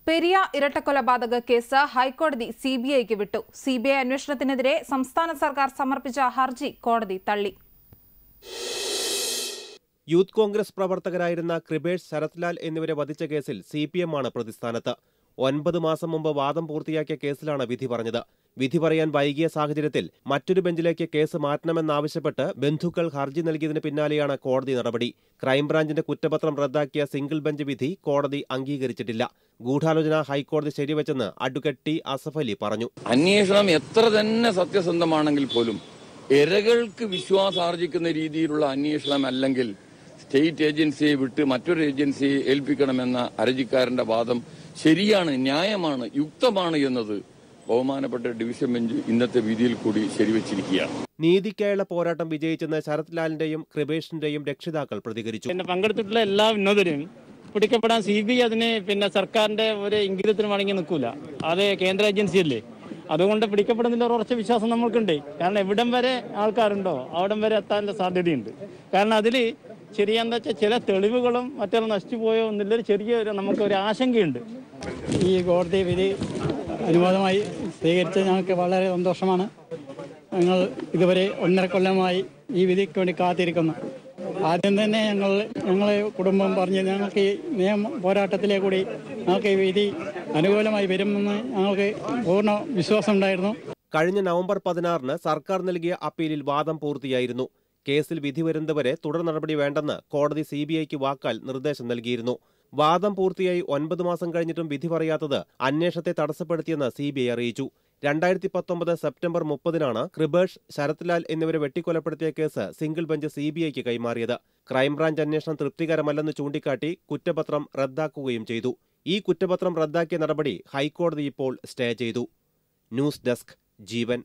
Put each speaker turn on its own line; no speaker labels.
പെരിയ ഇരട്ടക്കൊലപാതക കേസ് ഹൈക്കോടതി C B ഐക്ക് വിട്ടു സി ബി ഐ അന്വേഷണത്തിനെതിരെ സംസ്ഥാന സർക്കാർ സമർപ്പിച്ച ഹർജി കോടതി തള്ളി
യൂത്ത് കോൺഗ്രസ് പ്രവർത്തകരായിരുന്ന കൃപേഷ് ശരത്ലാൽ എന്നിവരെ വധിച്ച കേസിൽ സി പി എം ആണ് പ്രതിസ്ഥാനത്ത് ഒൻപത് മാസം മുമ്പ് വാദം പൂർത്തിയാക്കിയ കേസിലാണ് വിധി പറഞ്ഞത് വിധി പറയാൻ വൈകിയ സാഹചര്യത്തിൽ മറ്റൊരു ബെഞ്ചിലേക്ക് കേസ് മാറ്റണമെന്നാവശ്യപ്പെട്ട് ബന്ധുക്കൾ ഹർജി നൽകിയതിന് പിന്നാലെയാണ് കോടതി നടപടി ക്രൈംബ്രാഞ്ചിന്റെ കുറ്റപത്രം റദ്ദാക്കിയ സിംഗിൾ ബെഞ്ച് വിധി കോടതി അംഗീകരിച്ചിട്ടില്ല ഗൂഢാലോചന ഹൈക്കോടതി ശരിവെച്ചെന്ന് അഡ്വക്കേറ്റ് ടി അസഫ് അലി പറഞ്ഞു
അന്വേഷണം എത്ര തന്നെ സത്യസന്ധമാണെങ്കിൽ പോലും ഇരകൾക്ക് വിശ്വാസാർജിക്കുന്ന രീതിയിലുള്ള അന്വേഷണം അല്ലെങ്കിൽ സ്റ്റേറ്റ് ഏജൻസിയെ വിട്ട് മറ്റൊരു ഏജൻസിയെ ഏൽപ്പിക്കണമെന്ന ഹർജിക്കാരന്റെ വാദം ശരിയാണ് ന്യായമാണ് യുക്തമാണ് എന്നത് ബഹുമാനപ്പെട്ട ഡിവിഷൻ ബെഞ്ച് ഇന്നത്തെ വിധിയിൽ കൂടി ശരിവച്ചിരിക്കുകയാണ്
നീതിക്കായുള്ള പോരാട്ടം വിജയിച്ചെന്ന് ശരത് ലാലിന്റെയും കൃപേഷിന്റെയും രക്ഷിതാക്കൾ പ്രതികരിച്ചു
പിന്നെ പങ്കെടുത്തിട്ടുള്ള എല്ലാ ഉന്നതരും പിടിക്കപ്പെടാൻ സി ബി അതിന് പിന്നെ സർക്കാരിന്റെ ഒരു ഇംഗിതത്തിന് വഴങ്ങി നിൽക്കൂല അത് കേന്ദ്ര ഏജൻസിയല്ലേ അതുകൊണ്ട് പിടിക്കപ്പെടുന്നതിൽ ഒരു ഉറച്ച വിശ്വാസം നമ്മൾക്കുണ്ട് കാരണം എവിടം വരെ ആൾക്കാരുണ്ടോ അവിടം വരെ എത്താനുള്ള സാധ്യതയുണ്ട് കാരണം അതിൽ ശരിയാന്ന് വെച്ചാൽ ചില തെളിവുകളും മറ്റെല്ലാം നശിച്ചു പോയോ എന്നുള്ളൊരു ചെറിയൊരു നമുക്കൊരു ആശങ്കയുണ്ട്
ഈ കോടതി വിധി അനുവാദമായി സ്വീകരിച്ചത് ഞങ്ങൾക്ക് വളരെ സന്തോഷമാണ് ഞങ്ങൾ ഇതുവരെ ഒന്നര കൊല്ലമായി ഈ വിധിക്ക് വേണ്ടി കാത്തിരിക്കുന്നു ആദ്യം തന്നെ ഞങ്ങൾ ഞങ്ങളെ കുടുംബം പറഞ്ഞ് ഞങ്ങൾക്ക് ഈ നിയമ പോരാട്ടത്തിലെ കൂടി ഞങ്ങൾക്ക് ഈ വിധി അനുകൂലമായി വരുമെന്ന് ഞങ്ങൾക്ക് പൂർണ്ണ വിശ്വാസമുണ്ടായിരുന്നു
കഴിഞ്ഞ നവംബർ പതിനാറിന് സർക്കാർ നൽകിയ അപ്പീലിൽ വാദം പൂർത്തിയായിരുന്നു കേസിൽ വിധി വരുന്നതുവരെ തുടർ നടപടി വേണ്ടെന്ന് കോടതി സി ബി ഐക്ക് വാക്കാൽ നിർദ്ദേശം നൽകിയിരുന്നു വാദം പൂർത്തിയായി ഒൻപത് മാസം കഴിഞ്ഞിട്ടും വിധി പറയാത്തത് അന്വേഷണത്തെ തടസ്സപ്പെടുത്തിയെന്ന് സി ബി ഐ അറിയിച്ചു രണ്ടായിരത്തി പത്തൊമ്പത് സെപ്റ്റംബർ മുപ്പതിനാണ് കൃപേഷ് ശരത്ലാൽ എന്നിവരെ വെട്ടിക്കൊലപ്പെടുത്തിയ case single bench C B ഐക്ക് കൈമാറിയത് ക്രൈംബ്രാഞ്ച് അന്വേഷണം തൃപ്തികരമല്ലെന്ന് ചൂണ്ടിക്കാട്ടി കുറ്റപത്രം റദ്ദാക്കുകയും ചെയ്തു ഈ കുറ്റപത്രം റദ്ദാക്കിയ നടപടി ഹൈക്കോടതി ഇപ്പോൾ സ്റ്റേ ചെയ്തു ന്യൂസ് ഡെസ്ക് ജീവൻ